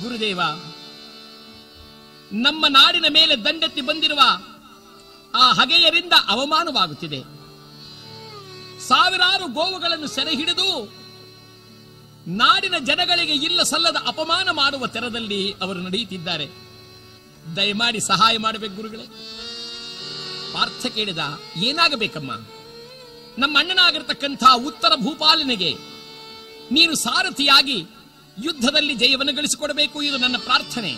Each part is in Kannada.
ಗುರುದೇವ ನಮ್ಮ ನಾಡಿನ ಮೇಲೆ ದಂಡೆತ್ತಿ ಬಂದಿರುವ ಆ ಹಗೆಯರಿಂದ ಅವಮಾನವಾಗುತ್ತಿದೆ ಸಾವಿರಾರು ಗೋವುಗಳನ್ನು ಸೆರೆ ಹಿಡಿದು ನಾಡಿನ ಜನಗಳಿಗೆ ಇಲ್ಲ ಸಲ್ಲದ ಅಪಮಾನ ಮಾಡುವ ತೆರದಲ್ಲಿ ಅವರು ನಡೆಯುತ್ತಿದ್ದಾರೆ ದಯಮಾಡಿ ಸಹಾಯ ಮಾಡಬೇಕು ಗುರುಗಳೇ ಪಾರ್ಥ ಕೇಳಿದ ಏನಾಗಬೇಕಮ್ಮ ನಮ್ಮ ಅಣ್ಣನಾಗಿರ್ತಕ್ಕಂಥ ಉತ್ತರ ಭೂಪಾಲನೆಗೆ ನೀನು ಸಾರಥಿಯಾಗಿ ಯುದ್ಧದಲ್ಲಿ ಜಯವನ್ನು ಗಳಿಸಿಕೊಡಬೇಕು ಇದು ನನ್ನ ಪ್ರಾರ್ಥನೆ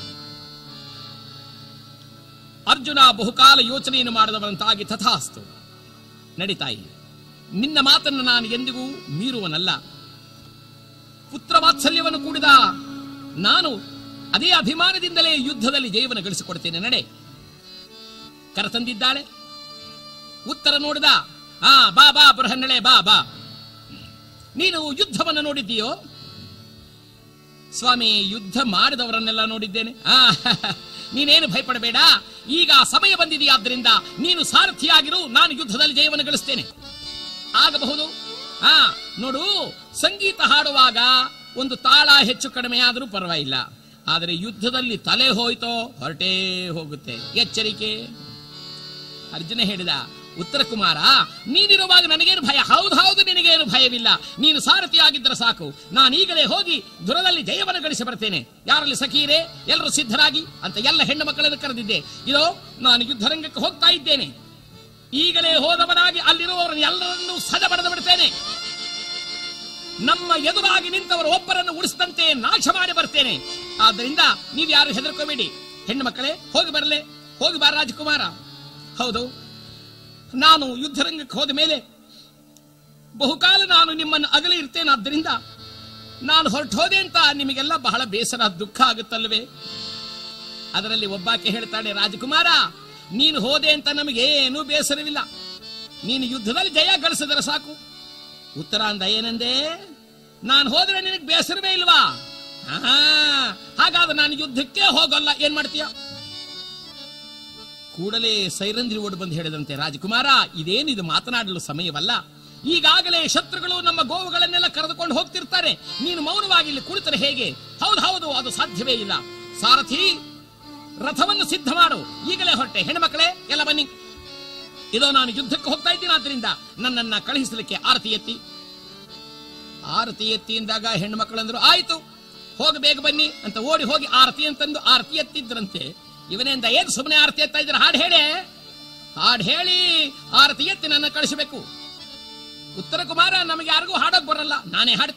ಅರ್ಜುನ ಬಹುಕಾಲ ಯೋಚನೆಯನ್ನು ಮಾಡಿದವರಂತಾಗಿ ತಥಾಸ್ತು ನಡಿತಾಯಿ ನಿನ್ನ ಮಾತನ್ನು ನಾನು ಎಂದಿಗೂ ಮೀರುವನಲ್ಲ ಪುತ್ರ ವಾತ್ಸಲ್ಯವನ್ನು ಕೂಡಿದ ನಾನು ಅದೇ ಅಭಿಮಾನದಿಂದಲೇ ಯುದ್ಧದಲ್ಲಿ ಜಯವನ್ನು ಗಳಿಸಿಕೊಡ್ತೇನೆ ನಡೆ ಕರೆತಂದಿದ್ದಾಳೆ ಉತ್ತರ ನೋಡಿದ ಆ ಬಾ ಬಾ ಬೃಹನ್ನಳೆ ಬಾ ಬಾ ನೀನು ಯುದ್ಧವನ್ನು ನೋಡಿದ್ದೀಯೋ ಸ್ವಾಮಿ ಯುದ್ಧ ಮಾಡಿದವರನ್ನೆಲ್ಲ ನೋಡಿದ್ದೇನೆ ಆ ನೀನೇನು ಭಯಪಡಬೇಡ ಈಗ ಸಮಯ ಬಂದಿದೆಯಾದ್ರಿಂದ ನೀನು ಸಾರಥಿಯಾಗಿರು ನಾನು ಯುದ್ಧದಲ್ಲಿ ಜಯವನ್ನು ಗಳಿಸ್ತೇನೆ ಆಗಬಹುದು ಆ ನೋಡು ಸಂಗೀತ ಹಾಡುವಾಗ ಒಂದು ತಾಳ ಹೆಚ್ಚು ಕಡಿಮೆ ಆದರೂ ಪರವಾಗಿಲ್ಲ ಆದರೆ ಯುದ್ಧದಲ್ಲಿ ತಲೆ ಹೋಯ್ತೋ ಹೊರಟೇ ಹೋಗುತ್ತೆ ಎಚ್ಚರಿಕೆ ಅರ್ಜುನ ಹೇಳಿದ ಉತ್ತರ ಕುಮಾರ ನೀನಿರುವಾಗ ನನಗೇನು ಭಯ ಹೌದು ಹೌದು ನಿನಗೇನು ಭಯವಿಲ್ಲ ನೀನು ಸಾರಥಿಯಾಗಿದ್ದರೆ ಸಾಕು ನಾನೀಗಲೇ ಹೋಗಿ ದುರದಲ್ಲಿ ಜಯವನ್ನು ಗಳಿಸಿ ಬರ್ತೇನೆ ಯಾರಲ್ಲಿ ಸಖೀರೆ ಎಲ್ಲರೂ ಸಿದ್ಧರಾಗಿ ಅಂತ ಎಲ್ಲ ಹೆಣ್ಣು ಮಕ್ಕಳನ್ನು ಕರೆದಿದ್ದೆ ಇದೋ ನಾನು ಯುದ್ಧರಂಗಕ್ಕೆ ಹೋಗ್ತಾ ಇದ್ದೇನೆ ಈಗಲೇ ಹೋದವನಾಗಿ ಅಲ್ಲಿರುವವರನ್ನು ಎಲ್ಲರನ್ನೂ ಸದ ಬಡದು ಬಿಡ್ತೇನೆ ನಮ್ಮ ಎದುರಾಗಿ ನಿಂತವರು ಒಬ್ಬರನ್ನು ಉಳಿಸದಂತೆ ನಾಶ ಮಾಡಿ ಬರ್ತೇನೆ ಆದ್ದರಿಂದ ನೀವು ಯಾರು ಹೆದರ್ಕೋಬೇಡಿ ಹೆಣ್ಣು ಮಕ್ಕಳೇ ಹೋಗಿ ಬರಲೆ ಹೋಗಿ ಬಾರ ರಾಜಕುಮಾರ ಹೌದು ನಾನು ಯುದ್ಧರಂಗಕ್ಕೆ ಹೋದ ಮೇಲೆ ಬಹುಕಾಲ ನಾನು ನಿಮ್ಮನ್ನು ಅಗಲಿ ಇರ್ತೇನಾದ್ದರಿಂದ ನಾನು ಹೊರಟು ಹೋದೆ ಅಂತ ನಿಮಗೆಲ್ಲ ಬಹಳ ಬೇಸರ ದುಃಖ ಆಗುತ್ತಲ್ವೇ ಅದರಲ್ಲಿ ಒಬ್ಬಾಕೆ ಹೇಳ್ತಾಳೆ ರಾಜಕುಮಾರ ನೀನು ಹೋದೆ ಅಂತ ನಮಗೇನೂ ಬೇಸರವಿಲ್ಲ ನೀನು ಯುದ್ಧದಲ್ಲಿ ಜಯ ಗಳಿಸಿದರೆ ಸಾಕು ಉತ್ತರ ಅಂದ ಏನಂದೆ ನಾನು ಹೋದ್ರೆ ನಿನಗೆ ಬೇಸರವೇ ಇಲ್ವಾ ಆಹಾ, ಹಾಗಾದ್ರೆ ನಾನು ಯುದ್ಧಕ್ಕೆ ಹೋಗಲ್ಲ ಏನ್ ಮಾಡ್ತೀಯ ಕೂಡಲೇ ಸೈರಂಧ್ರಿ ಓಡಿ ಬಂದು ಹೇಳಿದಂತೆ ರಾಜಕುಮಾರ ಇದೇನಿದು ಮಾತನಾಡಲು ಸಮಯವಲ್ಲ ಈಗಾಗಲೇ ಶತ್ರುಗಳು ನಮ್ಮ ಗೋವುಗಳನ್ನೆಲ್ಲ ಕರೆದುಕೊಂಡು ಹೋಗ್ತಿರ್ತಾರೆ ನೀನು ಮೌನವಾಗಿ ಇಲ್ಲಿ ಕುಳಿತರೆ ಹೇಗೆ ಹೌದು ಹೌದು ಅದು ಸಾಧ್ಯವೇ ಇಲ್ಲ ಸಾರಥಿ ರಥವನ್ನು ಸಿದ್ಧ ಮಾಡು ಈಗಲೇ ಹೊರಟೆ ಹೆಣ್ಮಕ್ಳೇ ಎಲ್ಲ ಬನ್ನಿ ಇದೋ ನಾನು ಯುದ್ಧಕ್ಕೆ ಹೋಗ್ತಾ ಇದ್ದೀನಿ ಆದ್ರಿಂದ ನನ್ನನ್ನ ಕಳುಹಿಸಲಿಕ್ಕೆ ಆರತಿ ಎತ್ತಿ ಆರತಿ ಎತ್ತಿ ಎಂದಾಗ ಹೆಣ್ಣು ಮಕ್ಕಳಂದ್ರು ಆಯ್ತು ಹೋಗಿ ಬೇಗ ಬನ್ನಿ ಅಂತ ಓಡಿ ಹೋಗಿ ಆರತಿ ಅಂತಂದು ಆರತಿ ಎತ್ತಿದ್ರಂತೆ ಇವನಿಂದ ಏನ್ ಸುಮ್ಮನೆ ಆರತಿ ಎತ್ತಾ ಇದ್ರೆ ಹಾಡು ಹೇಳಿ ಹಾಡು ಹೇಳಿ ಆರತಿ ಎತ್ತಿ ನನ್ನ ಕಳಿಸಬೇಕು ಉತ್ತರ ಕುಮಾರ ನಮಗೆ ಯಾರಿಗೂ ಹಾಡೋಕ್ ಬರಲ್ಲ ನಾನೇ ಹಾಡ್ತೀನಿ